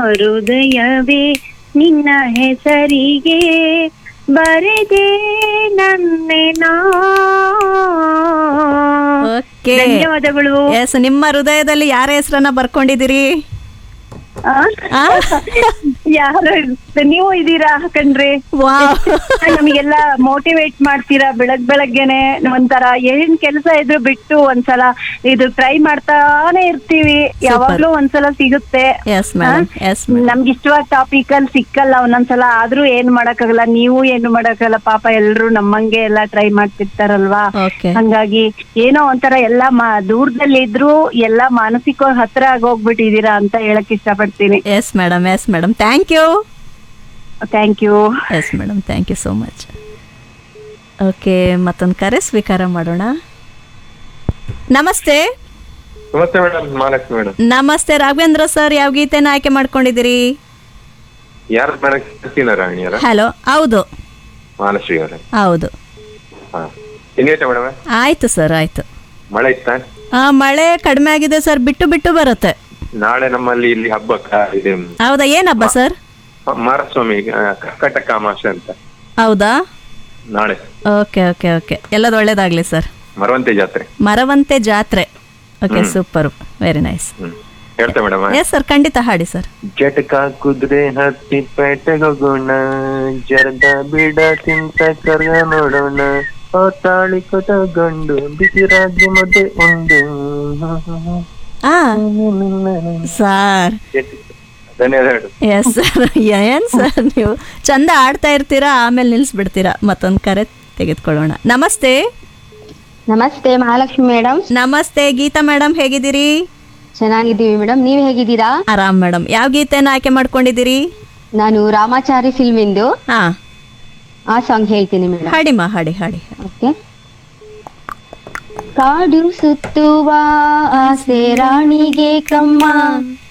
ಹೃದಯವೇ ನಿನ್ನ ಹೆಸರಿಗೆ ಬರೆದೆ ನನ್ನೆನಾ ಓಕೆ ಧನ್ಯವಾದಗಳು ಎಸ್ ನಿಮ್ಮ ಹೃದಯದಲ್ಲಿ ಯಾರ ಹೆಸರನ್ನ ಬರ್ಕೊಂಡಿದ್ದೀರಿ ಆ? ಆ? ಯಾರು ನೀವು ಇದೀರಾ ಕಣ್ರಿ ವಾವ್ ನಮಗೆಲ್ಲ ಮೋಟಿವೇಟ್ ಮಾಡ್ತೀರಾ ಬೆಳಗ್ ಬೆಳಗ್ಗೆನೆ ಒಂಥರ ಏನ್ ಕೆಲಸ ಇದ್ರು ಬಿಟ್ಟು ಒಂದ್ಸಲ ಇದು ಟ್ರೈ ಮಾಡ್ತಾನೆ ಇರ್ತೀವಿ ಯಾವಾಗ್ಲೂ ಒಂದ್ಸಲ ಸಿಗುತ್ತೆ ಎಸ್ ಮೇಡಮ್ ಎಸ್ ಮೇಡಮ್ ನಮ್ಗೆ ಇಷ್ಟವಾದ ಟಾಪಿಕ್ ಅಲ್ಲಿ ಸಿಕ್ಕಲ್ಲ ಒಂದೊಂದ್ಸಲ ಆದ್ರೂ ಏನ್ ಮಾಡಕ್ಕಾಗಲ್ಲ ನೀವು ಏನು ಮಾಡಕ್ಕಾಗಲ್ಲ ಪಾಪ ಎಲ್ರು ನಮ್ಮಂಗೆ ಎಲ್ಲ ಟ್ರೈ ಮಾಡ್ತಿರ್ತಾರಲ್ವಾ ಓಕೆ ಹಂಗಾಗಿ ಏನೋ ಒಂಥರ ಎಲ್ಲಾ ಮಾ ದೂರದಲ್ಲಿ ಇದ್ರು ಎಲ್ಲಾ ಮಾನಸಿಕವಾಗಿ ಹತ್ರ ಆಗೋಗ್ಬಿಟ್ಟಿದೀರಾ ಅಂತ ಹೇಳಕ್ ಇಷ್ಟಪಡ್ತೀನಿ yes madam yes madam thank you thank you yes madam thank you so much okay ಮತ್ತೊಂದು ಕರೆ ಸ್ವೀಕಾರ ಮಾಡೋಣ ನಮಸ್ತೆ ನಮಸ್ತೆ ಮೇಡಮ್ ಮಹಾಲಕ್ಷ್ಮಿ ಮೇಡಮ್ ನಮಸ್ತೆ ರಾಘವೇಂದ್ರ ಸರ್ ಯಾವ ಗೀತೆನ ಆಯ್ಕೆ ಮಾಡ್ಕೊಂಡಿದ್ದೀರಿ ಯಾರು ಮೇಡಮ್ ಸತ್ಯನಾರಾಯಣಿಯರ ಹಲೋ ಹೌದು ಮಹಾಲಕ್ಷ್ಮಿ ಅವರ ಹೌದು ಹಾ ಇನ್ನೇಟ ಮೇಡಮ್ ಆಯ್ತು ಸರ್ ಆಯ್ತು ಮಳೆ ಇತ್ತಾ ಆ, ಮಳೆ ಕಡಿಮೆ ಆಗಿದೆ ಸರ್ ಬಿಟ್ಟು ಬಿಟ್ಟು ಬರುತ್ತೆ ನಾಳೆ ನಮ್ಮಲ್ಲಿ ಇಲ್ಲಿ ಹಬ್ಬಕ್ಕ ಇದೆ ಹೌದಾ ಏನ್ ಹಬ್ಬ ಸರ್ ಮಾರಸ್ವಾಮಿ ಆ, ಕರ್ಕಟಕ ಅಮಾವಾಸ್ಯೆ ಅಂತ ಹೌದಾ ನಾಳೆ ಓಕೆ ಓಕೆ ಓಕೆ ಎಲ್ಲದು ಒಳ್ಳೇದಾಗ್ಲಿ ಸರ್ ಮರವಂತೆ ಜಾತ್ರೆ ಮರವಂತೆ ಜಾತ್ರೆ okay super very nice hmm ಹೇಳ್ತೆ ಮೇಡಮ್ ಎಸ್ ಸರ್ ಖಂಡಿತ ಹಾಡಿ ಸರ್ ಜಟಕ ಕುದುರೆ ಹತ್ತಿ ಪೇಟೆಗೆ ಹೋಗೋಣ ಜರದ ಬಿಡ ತಿಂತ ಕರ್ಗ ನೋಡೋಣ ಆ ತಾಳಿ ಕಟಗಂಡು ಬಿಸಿ ರಾಗಿ ಮುದ್ದೆ ಉಂಡು ಆ ಸರ್ ಧನ್ಯವಾದಗಳು ಎಸ್ ಸರ್ ಏನ್ ಸರ್ ನೀವು ಚಂದ ಆಡ್ತಾ ಇರ್ತೀರಾ ಆಮೇಲೆ ನಿಲ್ಲಿಸ್ಬಿಡ್ತೀರಾ ಮತ್ತೊಂದು ಕರೆ ತೆಗೆದುಕೊಳ್ಳೋಣ ನಮಸ್ತೆ ನಮಸ್ತೆ ಮಹಾಲಕ್ಷ್ಮಿ ಮೇಡಮ್ ನಮಸ್ತೆ ಗೀತಾ ಮೇಡಮ್ ಹೇಗಿದ್ದೀರಿ ಚೆನ್ನಾಗಿದ್ದೀವಿ ಮೇಡಮ್ ನೀವು ಹೇಗಿದ್ದೀರಾ ಆರಾಮ್ ಮೇಡಮ್ ಯಾವ ಗೀತೆನ ಆಯ್ಕೆ ಮಾಡ್ಕೊಂಡಿದ್ದೀರಿ ನಾನು ರಾಮಾಚಾರಿ ಫಿಲ್ಮ್ ಇಂದು ಹಾ ಆ ಸಾಂಗ್ ಹೇಳ್ತೀನಿ ಮೇಡಮ್ ಹಾಡಿಮ್ಮ ಹಾಡಿ ಹಾಡಿ ಓಕೆ ಕಾಡು ಸುತ್ತುವ ಆಸೆ ರಾಣಿಗೆ ಕಮ್ಮ